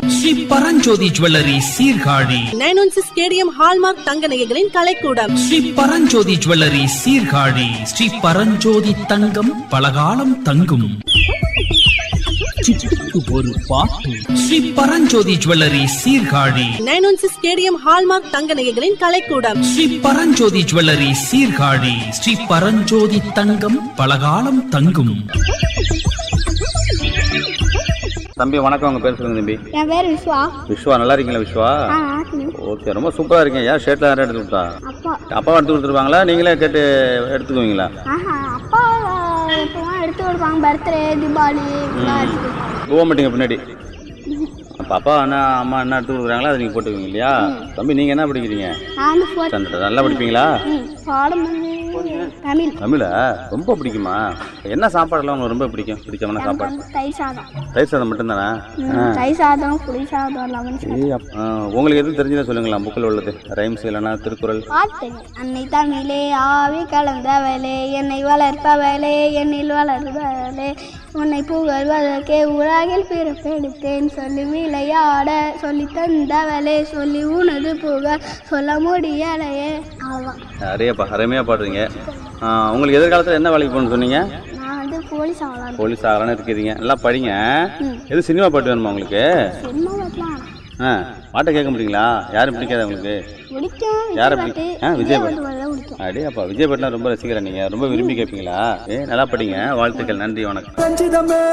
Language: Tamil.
Sri Paranjothi jewellery Sirkazhi nine one six KDM hallmark தங்க நகைகளின் கலைக்கூடம் ஸ்ரீ பரஞ்சோதி ஜுவல்லரி சீர்காழி ஸ்ரீ பரஞ்சோதி தங்கம் பலகாலம் தங்கும் சிட்டுக்கு ஒரு பாட்டு Sri Paranjothi jewellery Sirkazhi nine one six KDM hallmark தங்க நகைகளின் கலைக்கூடம் ஸ்ரீ பரஞ்சோதி ஜுவல்லரி சீர்காழி ஸ்ரீ பரஞ்சோதி தங்கம் பலகாலம் தங்கும் தம்பி வணக்கம் உங்க பேர் சொல்லுங்க தம்பி என் பேர் விஸ்வா விஸ்வா நல்லா இருக்கீங்களா விஸ்வா ஆ ஆசனி ஓகே ரொம்ப சூப்பரா இருக்கீங்க ஏன் ஷர்ட்ல யாரும் எடுத்து கொடுத்தா அப்பா அப்பாவை எடுத்து கொடுத்துருவாங்களா நீங்களே கேட்டு எடுத்துக்குவீங்களா ஆஹா அப்பா எப்பவும் எடுத்து கொடுப்பாங்க பர்த்டே தீபாவளி இதெல்லாம் எடுத்து கொடுப்பாங்க போக மாட்டீங்க பின்னாடி அப்போ அப்பா என்ன அம்மா என்ன எடுத்து கொடுக்குறாங்களோ அதை நீங்கள் போட்டுக்குவீங்க இல்லையா தம்பி நீங்கள் என்ன படிக்கிறீங்க நான் வந்து ஃபோர்த் ஸ்டாண்டர்ட் நல்லா படிப்பீங்களா ம் பாடம் வந்து தமிழ் தமிழா ரொம்ப பிடிக்குமா என்ன சாப்பாடெல்லாம் உங்களுக்கு ரொம்ப பிடிக்கும் பிடிச்சமான எனக்கு சாப்பாடு வந்து தயிர் சாதம் தயிர் சாதம் மட்டும்தானே ம், தயிர் சாதம் புளி சாதம் லெமன் சாதம் ஏய், அப்- ஆ, உங்களுக்கு எதுவும் தெரிஞ்சதா சொல்லுங்களா புக்கில் உள்ளது ரைம்ஸ் இல்லைன்னா திருக்குறள் பாட்டு தெரியும். அன்னை தமிழே ஆவி கலந்தவளே என்னை வளர்ப்பவளே என்னில் வளர்வவளே உன்னை புகழ்வதற்கே உலகில் பிறப்பெடுத்தேன் சொல்லி விளையாட சொல்லி தந்தவளே சொல்லி உனது புகழ் சொல்ல முடியலையே அவ்வளோதான் நிறையப்பா அருமையாக பாடுறீங்க ஆ, உங்களுக்கு எதிர்காலத்தில் என்ன வேலைக்கு போகணும்னு சொன்னீங்க நான் வந்து போலீஸ் ஆகலாம் போலீஸ் ஆகலான்னு இருக்கிறீங்க நல்லா படிங்க எது சினிமா பாட்டு வேணுமா உங்களுக்கு சினிமா பாட்டுலாம் ஆ பாட்டை கேட்க முடியுங்களா யாரும் பிடிக்காத உங்களுக்கு பிடிக்கும் யாரை விஜய் பிடி- பாட்டு ஆ, விஜய் விஜய் பாட்டு. பாட்டு தான் பிடிக்கும் அடே அப்பா விஜய் பாட்டுலாம் ரொம்ப ரசிக்கிறேன் நீங்கள் ரொம்ப விரும்பி கேட்பீங்களா ஏ நல்லா படிங்க வாழ்த்துக்கள் நன்றி வணக்கம் ரஞ்சிதமே